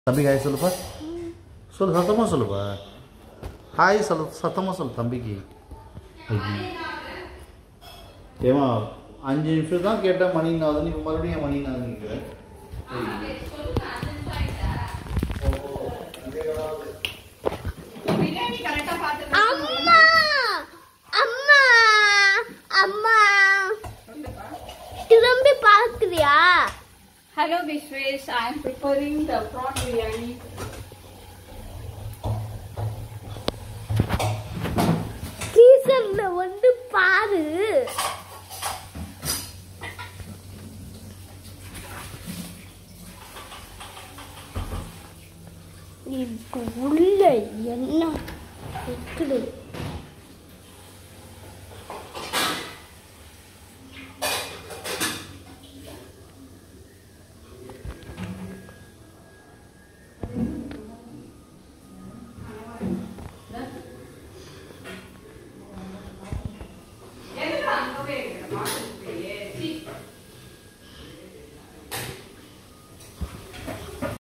தம்பிக்கு ஹாய் சொல்லுப்பா சொல்லு சத்தமாக சொல்லுப்பா ஹாய் சொல்லு சத்தமாக சொல்லு தம்பிக்கு ஐயோ. ஏமா அஞ்சு நிமிஷம் தான் கேட்டேன் மணி நாலு நீ மறுபடியும் ஏன் மணி நாலு கேட்குறேன் பிரியாணி கரெக்டா பாத்துட்டு அம்மா அம்மா அம்மா திரும்பி பார்க்கறியா Hello Vishwesh, I am preparing the prawn biryani. டீசர்ல வந்து பாரு இதுக்கு உள்ள என்ன இருக்குது எதுக்கு அங்கவே இருக்கிறமா